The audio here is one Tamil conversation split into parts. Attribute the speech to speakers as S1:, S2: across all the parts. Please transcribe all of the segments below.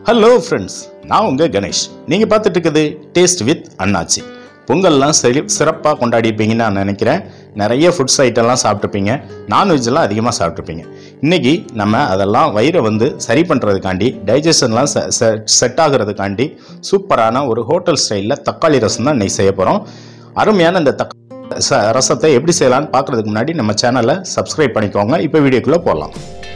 S1: ஹலோ ஃப்ரெண்ட்ஸ் நான் உங்கள் கணேஷ் நீங்கள் பார்த்துட்டு இருக்குது டேஸ்ட் வித் அண்ணாச்சி பொங்கல்லாம் சரி சிறப்பாக கொண்டாடிருப்பீங்கன்னு நான் நினைக்கிறேன் நிறைய ஃபுட்ஸ் ஐட்டம்லாம் சாப்பிட்ருப்பீங்க நான்வெஜ்லாம் அதிகமாக சாப்பிட்ருப்பீங்க இன்றைக்கி நம்ம அதெல்லாம் வயிறை வந்து சரி பண்ணுறதுக்காண்டி டைஜஷன்லாம் செட் ஆகுறதுக்காண்டி சூப்பரான ஒரு ஹோட்டல் ஸ்டைலில் தக்காளி ரசம் தான் இன்னைக்கு செய்ய போகிறோம் அருமையான இந்த தக்காளி ச- ரசத்தை எப்படி செய்யலாம்னு பார்க்குறதுக்கு முன்னாடி நம்ம சேனலை சப்ஸ்கிரைப் பண்ணிக்கோங்க இப்போ வீடியோக்குள்ளே போகலாம்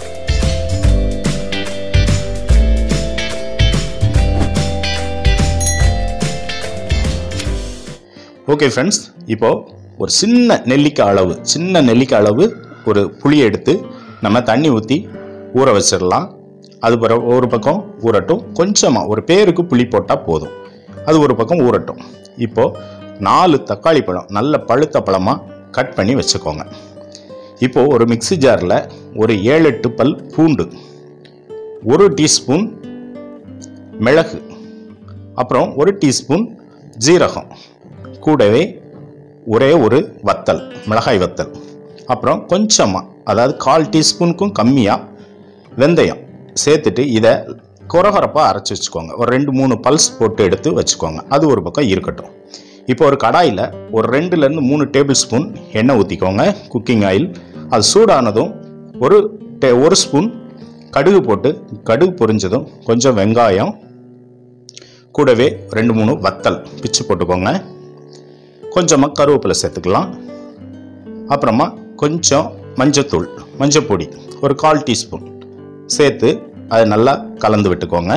S1: ஓகே ஃப்ரெண்ட்ஸ் இப்போ ஒரு சின்ன நெல்லிக்காய் அளவு சின்ன நெல்லிக்காய் அளவு ஒரு புளியை எடுத்து நம்ம தண்ணி ஊற்றி ஊற வச்சிடலாம் அது பிறகு ஒரு பக்கம் ஊறட்டும் கொஞ்சமாக ஒரு பேருக்கு புளி போட்டால் போதும் அது ஒரு பக்கம் ஊறட்டும் இப்போ நாலு தக்காளி பழம் நல்ல பழுத்த பழமாக கட் பண்ணி வச்சுக்கோங்க இப்போ ஒரு மிக்ஸி ஜாரில் ஒரு ஏழு எட்டு பல் பூண்டு ஒரு டீஸ்பூன் மிளகு அப்புறம் ஒரு டீஸ்பூன் ஜீரகம் கூடவே ஒரே ஒரு வத்தல் மிளகாய் வத்தல் அப்புறம் கொஞ்சமாக அதாவது கால் டீஸ்பூனுக்கும் கம்மியாக வெந்தயம் சேர்த்துட்டு இதை கொரகொரப்பாக அரைச்சி வச்சுக்கோங்க ஒரு ரெண்டு மூணு பல்ஸ் போட்டு எடுத்து வச்சுக்கோங்க அது ஒரு பக்கம் இருக்கட்டும் இப்போ ஒரு கடாயில் ஒரு ரெண்டுலேருந்து மூணு டேபிள் ஸ்பூன் எண்ணெய் ஊற்றிக்கோங்க குக்கிங் ஆயில் அது சூடானதும் ஒரு டே- ஒரு ஸ்பூன் கடுகு போட்டு கடுகு பொரிஞ்சதும் கொஞ்சம் வெங்காயம் கூடவே ரெண்டு மூணு வத்தல் பிச்சு போட்டுக்கோங்க கொஞ்சமாக கருவேப்பிலை சேர்த்துக்கலாம் அப்புறமா கொஞ்சம் மஞ்சத்தூள் மஞ்சப்பொடி ஒரு கால் டீஸ்பூன் சேர்த்து அதை நல்லா கலந்து விட்டுக்கோங்க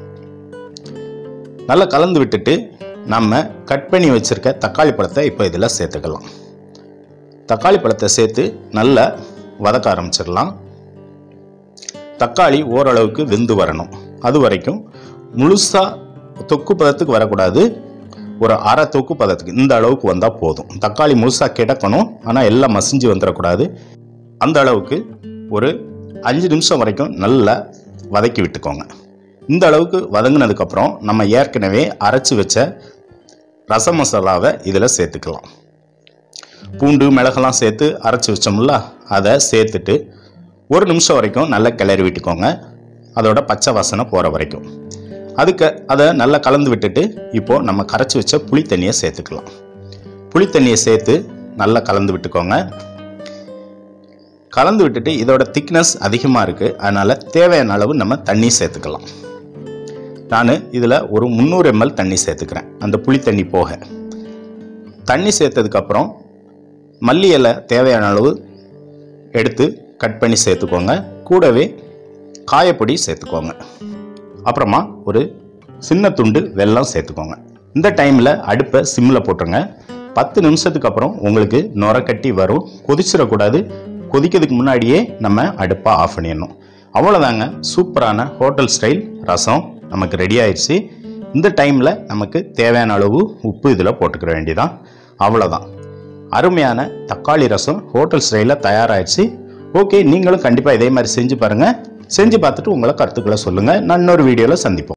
S1: நல்லா கலந்து விட்டுட்டு நம்ம கட் பண்ணி வச்சிருக்க தக்காளி பழத்தை இப்போ இதில் சேர்த்துக்கலாம் தக்காளி பழத்தை சேர்த்து நல்லா வதக்க ஆரம்பிச்சிடலாம் தக்காளி ஓரளவுக்கு வெந்து வரணும் அது வரைக்கும் முழுசாக தொக்கு பதத்துக்கு வரக்கூடாது ஒரு அரை தொக்கு பதத்துக்கு இந்த அளவுக்கு வந்தால் போதும் தக்காளி முழுசாக கிடக்கணும் ஆனால் எல்லாம் மசிஞ்சு வந்துடக்கூடாது அந்த அளவுக்கு ஒரு அஞ்சு நிமிஷம் வரைக்கும் நல்லா வதக்கி விட்டுக்கோங்க இந்த அளவுக்கு வதங்கினதுக்கப்புறம் நம்ம ஏற்கனவே அரைச்சி வச்ச ரச மசாலாவை இதில் சேர்த்துக்கலாம் பூண்டு மிளகெல்லாம் சேர்த்து அரைச்சி வச்சோம்ல அதை சேர்த்துட்டு ஒரு நிமிஷம் வரைக்கும் நல்லா கிளறி விட்டுக்கோங்க அதோட பச்சை வாசனை போகிற வரைக்கும் அதுக்கு அதை நல்லா கலந்து விட்டுட்டு இப்போது நம்ம கரைச்சி வச்ச புளி தண்ணியை சேர்த்துக்கலாம் புளி தண்ணியை சேர்த்து நல்லா கலந்து விட்டுக்கோங்க கலந்து விட்டுட்டு இதோட திக்னஸ் அதிகமாக இருக்குது அதனால் தேவையான அளவு நம்ம தண்ணி சேர்த்துக்கலாம் நான் இதில் ஒரு முந்நூறு எம்எல் தண்ணி சேர்த்துக்கிறேன் அந்த புளி தண்ணி போக தண்ணி சேர்த்ததுக்கப்புறம் மல்லி இலை தேவையான அளவு எடுத்து கட் பண்ணி சேர்த்துக்கோங்க கூடவே காயப்பொடி சேர்த்துக்கோங்க அப்புறமா ஒரு சின்ன துண்டு வெல்லம் சேர்த்துக்கோங்க இந்த டைமில் அடுப்பை சிம்மில் போட்டுருங்க பத்து நிமிஷத்துக்கு அப்புறம் உங்களுக்கு நுர கட்டி வரும் கொதிச்சிடக்கூடாது கொதிக்கிறதுக்கு முன்னாடியே நம்ம அடுப்பை ஆஃப் பண்ணிடணும் அவ்வளோதாங்க சூப்பரான ஹோட்டல் ஸ்டைல் ரசம் நமக்கு ரெடி ஆயிடுச்சு இந்த டைமில் நமக்கு தேவையான அளவு உப்பு இதில் போட்டுக்கிற வேண்டியதான் அவ்வளோதான் அருமையான தக்காளி ரசம் ஹோட்டல் ஸ்டைலில் தயாராகிடுச்சு ஓகே நீங்களும் கண்டிப்பாக இதே மாதிரி செஞ்சு பாருங்கள் செஞ்சு பார்த்துட்டு உங்களை கருத்துக்களை சொல்லுங்கள் நான் இன்னொரு வீடியோவில் சந்திப்போம்